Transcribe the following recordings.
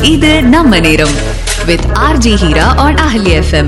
இது நம்ம நேரம் with RJ Heera on Ahali FM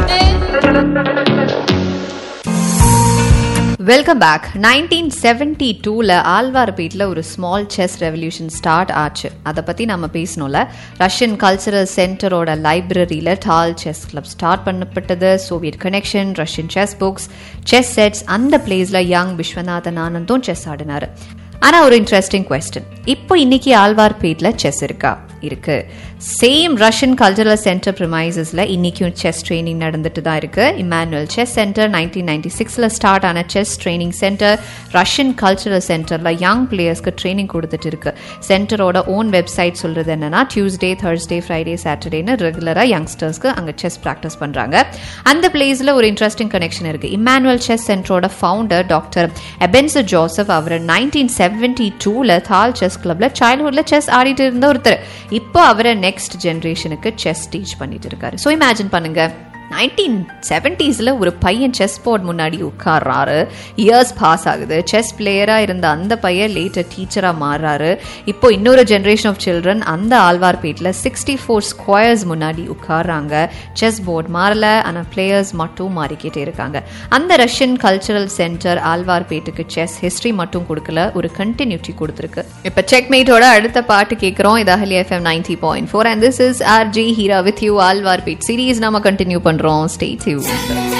welcome back nineteen seventy டூவில் ஆழ்வார்பேட்டில் ஒரு ஸ்மால் செஸ் ரெவல்யூஷன் ஸ்டார்ட் ஆச்சு அதை பற்றி நம்ம பேசணும்ல ரஷ்யன் கல்ச்சரல் சென்டரோட லைப்ரரியில் டால் செஸ் கிளப் ஸ்டார்ட் பண்ணப்பட்டது Soviet connection Russian chess books chess sets அந்த பிளேஸில் யங் விஸ்வநாதன் ஆனந்தும் செஸ் ஆடினாரு ஆனால் ஒரு இன்ட்ரெஸ்டிங் கொஸ்டின் இப்போ இன்னைக்கு ஆழ்வார்பேட்டில் செஸ் இருக்கா இருக்கு சேம் ரஷ்யன் கல்ச்சரல் சென்டர் ப்ரிமைசஸ்ல இன்னைக்கும் செஸ் ட்ரைனிங் நடந்துட்டு தான் இருக்கு Emmanuel chess centre nineteen ninety சிக்ஸ்ல ஸ்டார்ட் ஆன chess training centre Russian cultural சென்டர்ல யங் பிளேயர்ஸ்க்கு ட்ரைனிங் கொடுத்துட்டு இருக்கு சென்டரோட ஓன் வெப்சைட் சொல்றது என்னன்னா டியூஸ்டே தர்ஸ்டே ஃப்ரைடே சாட்டர்டேன்னு ரெகுலரா யங்ஸ்டர்ஸ்க்கு அங்க செஸ் ப்ராக்டிஸ் பண்றாங்க அந்த பிளேஸ்ல ஒரு இன்ட்ரெஸ்டிங் கனெக்ஷன் இருக்கு இமானுவல் செஸ் சென்டரோட ஃபவுண்டர் டாக்டர் எபென்சர் ஜோசப் அவர் நைன்டீன் செவன்டி டூல தால் செஸ் கிளப்ல சைல்ட்ஹுட்ல செஸ் ஆடிட்டு இருந்த ஒருத்தர் இப்போ அவரை நெக்ஸ்ட் ஜென்ரேஷனுக்கு செஸ் டீச் பண்ணிட்டு இருக்காரு ஸோ இமேஜின் பண்ணுங்க நைன்டீன் செவன்டீஸில் ஒரு பையன் செஸ் போர்ட் முன்னாடி உட்கார்றாரு இயர்ஸ் பாஸ் ஆகுது செஸ் பிளேயராக இருந்த அந்த பையன் லேட்டர் டீச்சராக மாறுறாரு இப்போ இன்னொரு ஜென்ரேஷன் ஆஃப் சில்ட்ரன் அந்த ஆழ்வார்பேட்டில் சிக்ஸ்டி ஃபோர் ஸ்கொயர்ஸ் முன்னாடி உட்கார்றாங்க செஸ் போர்ட் மாறல ஆனால் பிளேயர்ஸ் மட்டும் மாறிக்கிட்டே இருக்காங்க அந்த ரஷ்யன் கல்ச்சரல் சென்டர் ஆழ்வார்பேட்டுக்கு செஸ் ஹிஸ்ட்ரி மட்டும் கொடுக்கல ஒரு கண்டினியூட்டி கொடுத்துருக்கு இப்போ செக்மேட்டோட அடுத்த பாட்டு கேட்குறோம் இது Ahali FM ninety point four and this is R J Heera with you Alwarpet series நம்ம கண்டினியூ பண்ணுறோம் ஸ்டே டியூன்